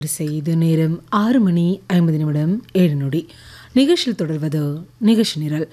செய்து நேரம் ஆறு மணி ஐம்பது நிமிடம் ஏழு நொடி நிகழ்ச்சியில் தொடர்வது நிகழ்ச்சி நிரல்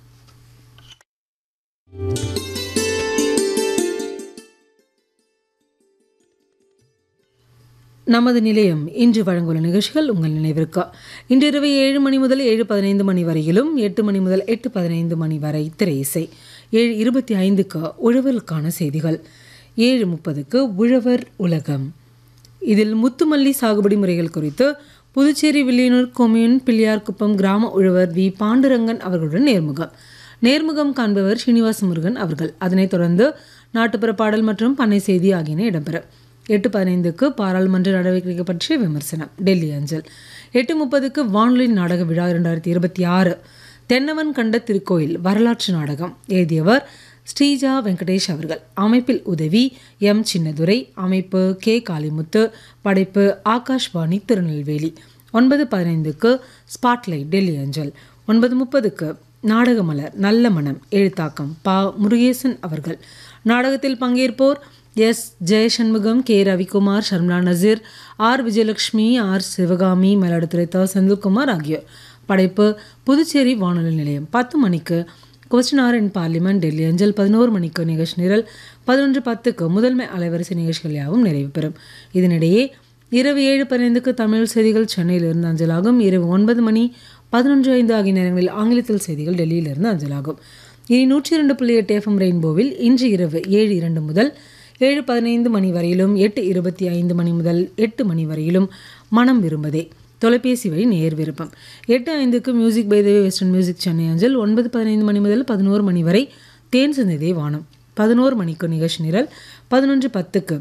நமது நிலையம் இன்று வழங்குள்ள நிகழ்ச்சிகள் உங்கள் நினைவிற்கு இன்று இரவு ஏழு மணி முதல் ஏழு பதினைந்து மணி வரையிலும் எட்டு மணி முதல் எட்டு பதினைந்து மணி வரை திரை இசை ஏழு இருபத்தி ஐந்துக்கு உழவருக்கான செய்திகள் ஏழு முப்பதுக்கு உழவர் உலகம் இதில் முத்துமல்லி சாகுபடி முறைகள் குறித்து புதுச்சேரி வில்லியனூர் கொம்யூன் பிள்ளையார்குப்பம் கிராம உழவர் வி பாண்டுரங்கன் அவர்களுடன் நேர்முகம் நேர்முகம் காண்பவர் ஸ்ரீனிவாச முருகன் அவர்கள் அதனைத் தொடர்ந்து நாட்டுப்புற பாடல் மற்றும் பண்ணை செய்தி ஆகியன இடம்பெறும் எட்டு பதினைந்துக்கு பாராளுமன்ற நடவடிக்கை பற்றிய விமர்சனம் டெல்லி அஞ்சல் எட்டு முப்பதுக்கு வானொலி நாடக விழா இரண்டாயிரத்தி இருபத்தி ஆறு தென்னவன் கண்ட திருக்கோயில் வரலாற்று நாடகம் எழுதியவர் ஸ்ரீஜா வெங்கடேஷ் அவர்கள் அமைப்பில் உதவி எம் சின்னதுரை அமைப்பு கே காளிமுத்து படைப்பு ஆகாஷ்வாணி திருநெல்வேலி ஒன்பது பதினைந்துக்கு ஸ்பாட்லைட் டெல்லி அஞ்சல் ஒன்பது முப்பதுக்கு நாடகமலர் நல்ல மனம் எழுத்தாக்கம் பா முருகேசன் அவர்கள் நாடகத்தில் பங்கேற்போர் S Jayashanmugam K Ravikumar Sharmila Nazeer R Vijayalakshmi R Sivakami Mayiladuthurai த செந்தில்குமார் ஆகியோர் படைப்பு புதுச்சேரி வானொலி நிலையம் பத்து மணிக்கு question hour in parliament Delhi அஞ்சல் பதினோரு மணிக்கு நிகழ்ச்சி நிரல் பதினொன்று பத்துக்கு முதன்மை அலைவரிசை நிகழ்ச்சிகள் யாவும் நிறைவு பெறும் இதனிடையே இரவு ஏழு பதினைந்துக்கு தமிழ் செய்திகள் சென்னையிலிருந்து அஞ்சலாகும் இரவு ஒன்பது மணி பதினொன்று ஐந்து ஆகிய நேரங்களில் ஆங்கிலத்தில் செய்திகள் டெல்லியிலிருந்து அஞ்சலாகும் இனி நூற்றி இரண்டு புள்ளி எட்டு எஃப்எம் ரெயின்போவில் இன்று இரவு ஏழு இரண்டு முதல் ஏழு பதினைந்து மணி வரையிலும் எட்டு இருபத்தி ஐந்து மணி முதல் எட்டு மணி வரையிலும் மனம் விரும்பதே தொலைபேசி வழி நேர் விருப்பம் எட்டு ஐந்துக்கு music by Devi western music Chennai அஞ்சல் ஒன்பது பதினைந்து மணி முதல் பதினோரு மணி வரை தேன் சிந்ததே வானம் பதினோரு மணிக்கு நிகழ்ச்சி நிரல் பதினொன்று பத்துக்கு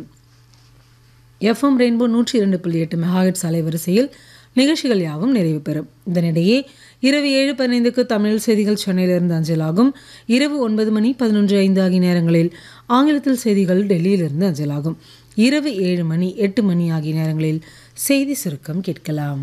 எஃப்எம் ரெயின்போ நூற்றி இரண்டு புள்ளி எட்டு மெகாஹெட்ஸ் அலைவரிசையில் நிகழ்ச்சிகள் யாவும் நிறைவு பெறும் இதனிடையே இரவு ஏழு பதினைந்துக்கு தமிழ் செய்திகள் சென்னையிலிருந்து அஞ்சலாகும் இரவு ஒன்பது மணி பதினொன்று ஐந்து ஆகிய நேரங்களில் ஆங்கிலத்தில் செய்திகள் டெல்லியிலிருந்து அஞ்சலாகும் இரவு ஏழு மணி எட்டு மணி ஆகிய நேரங்களில் செய்தி சுருக்கம் கேட்கலாம்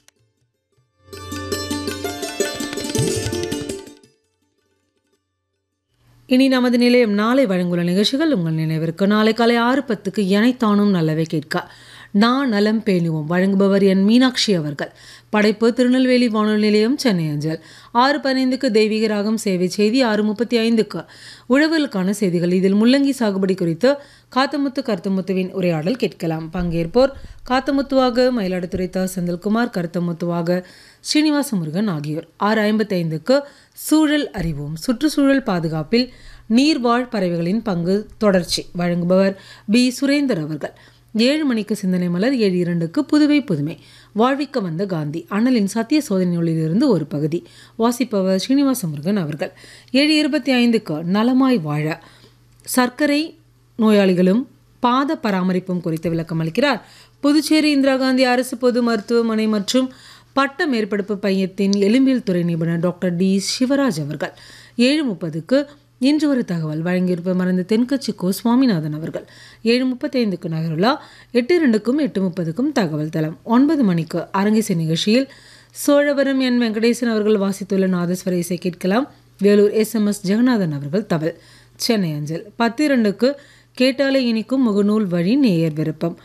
இனி நமது நிலையம் நாளை வழங்குள்ள நிகழ்ச்சிகள் உங்கள் நினைவிற்கு நாளை காலை ஆறு பத்துக்கு எனைத்தானும் நல்லவை கேட்க நான் நலம் பேணுவோம் வழங்குபவர் என் மீனாட்சி அவர்கள் படைப்பு திருநெல்வேலி வானொலி நிலையம் சென்னை அஞ்சல் ஆறு பதினைந்துக்கு தெய்வீக ராகம் சேவை செய்தி ஆறு முப்பத்தி ஐந்துக்கு உழவலுக்கான செய்திகள் இதில் முள்ளங்கி சாகுபடி குறித்து காத்தமுத்து கருத்தமுத்துவின் உரையாடல் கேட்கலாம் பங்கேற்போர் காத்தமுத்துவாக மயிலாடுதுறை த செந்தில்குமார் கருத்தமுத்துவாக ஸ்ரீனிவாச முருகன் ஆகியோர் ஆறு ஐம்பத்தைந்துக்கு சூழல் அறிவோம் சுற்றுச்சூழல் பாதுகாப்பில் நீர்வாழ் பறவைகளின் பங்கு தொடர்ச்சி வழங்குபவர் பி சுரேந்தர் அவர்கள் ஏழு மணிக்கு சிந்தனை மலர் ஏழு இரண்டுக்கு புதுவை புதுமை வாழ்விக்க வந்த காந்தி அண்ணலின் சத்திய சோதனை நூலிலிருந்து ஒரு பகுதி வாசிப்பவர் ஸ்ரீனிவாச முருகன் அவர்கள் ஏழு இருபத்தி ஐந்துக்கு நலமாய் வாழ சர்க்கரை நோயாளிகளும் பாத பராமரிப்பும் குறித்து விளக்கம் அளிக்கிறார் புதுச்சேரி இந்திரா காந்தி அரசு பொது மருத்துவமனை மற்றும் பட்ட மேற்படிப்பு பையத்தின் எலும்பியல் துறை நிபுணர் டாக்டர் டி சிவராஜ் அவர்கள் ஏழு முப்பதுக்கு இன்று ஒரு தகவல் வழங்கியிருப்ப மறந்த தென்கட்சி கோ சுவாமிநாதன் அவர்கள் ஏழு முப்பத்தைந்துக்கு நகருலா எட்டு இரண்டுக்கும் எட்டு முப்பதுக்கும் தகவல் தளம் ஒன்பது மணிக்கு அரங்கிசை நிகழ்ச்சியில் சோழவரம் என் வெங்கடேசன் அவர்கள் வாசித்துள்ள நாதஸ்வர இசை கேட்கலாம் Vellore S M S Jagannathan அவர்கள் தவல் சென்னை அஞ்சல் பத்து இரண்டுக்கு கேட்டாலே இனிக்கும் முகநூல் வழி நேயர் விருப்பம்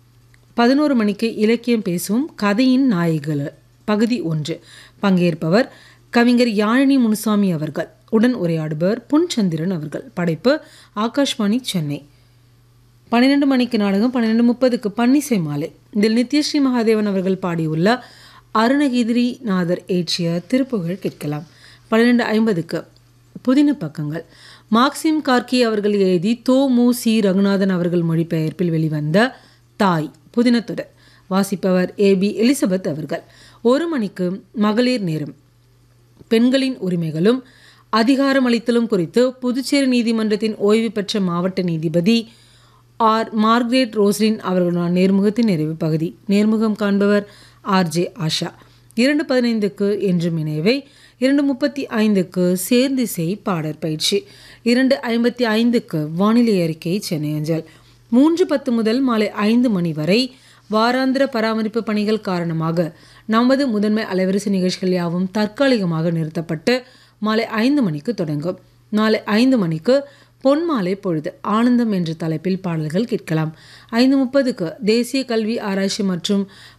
பதினோரு மணிக்கு இலக்கியம் பேசும் கதையின் நாயகிகள் பகுதி ஒன்று பங்கேற்பவர் கவிஞர் யாழினி முனுசாமி அவர்கள் உடன் உரையாடுபவர் புன்சந்திரன் அவர்கள் படைப்பு ஆகாஷ்வாணி சென்னை பன்னிரெண்டு மணிக்கு நாடகம் பன்னிரெண்டு முப்பதுக்கு பன்னிசை மாலை இதில் நித்யஸ்ரீ மகாதேவன் அவர்கள் பாடியுள்ள அருணகிரி நாதர் ஏற்றிய திருப்புகழ் கேட்கலாம் பன்னிரெண்டு ஐம்பதுக்கு புதின பக்கங்கள் மார்க்சிம் கார்கி அவர்கள் எழுதி தோ மு சி ரகுநாதன் அவர்கள் மொழிபெயர்ப்பில் வெளிவந்த தாய் புதினத்தொடர் வாசிப்பவர் ஏ பி எலிசபெத் அவர்கள் ஒரு மணிக்கு மகளிர் நேரம் பெண்களின் உரிமைகளும் அதிகாரமளித்தலும் குறித்து புதுச்சேரி நீதிமன்றத்தின் ஓய்வு பெற்ற மாவட்ட நீதிபதி ஆர் மார்க்ரேட் ரோஸ்லின் அவர்களுடன் நேர்முகத்தின் நிறைவு பகுதி நேர்முகம் காண்பவர் ஆர் ஜே ஆஷா இரண்டு பதினைந்துக்கு என்றும் இணைவை இரண்டு முப்பத்தி ஐந்துக்கு சேர்ந்திசை பாடற் பயிற்சி இரண்டு ஐம்பத்தி ஐந்துக்கு வானிலை அறிக்கை சென்னை அஞ்சல் மூன்று பத்து முதல் மாலை ஐந்து மணி வரை வாராந்திர பராமரிப்பு பணிகள் காரணமாக நமது முதன்மை அலைவரிசை நிகழ்ச்சிகள் யாவும் தற்காலிகமாக நிறுத்தப்பட்டு மாலை ஐந்து மணிக்கு தொடங்கும் நாளை ஐந்து மணிக்கு பொன்மாலை பொழுது ஆனந்தம் என்ற தலைப்பில் பாடல்கள் கேட்கலாம் ஐந்து முப்பதுக்கு தேசிய கல்வி ஆராய்ச்சி மற்றும்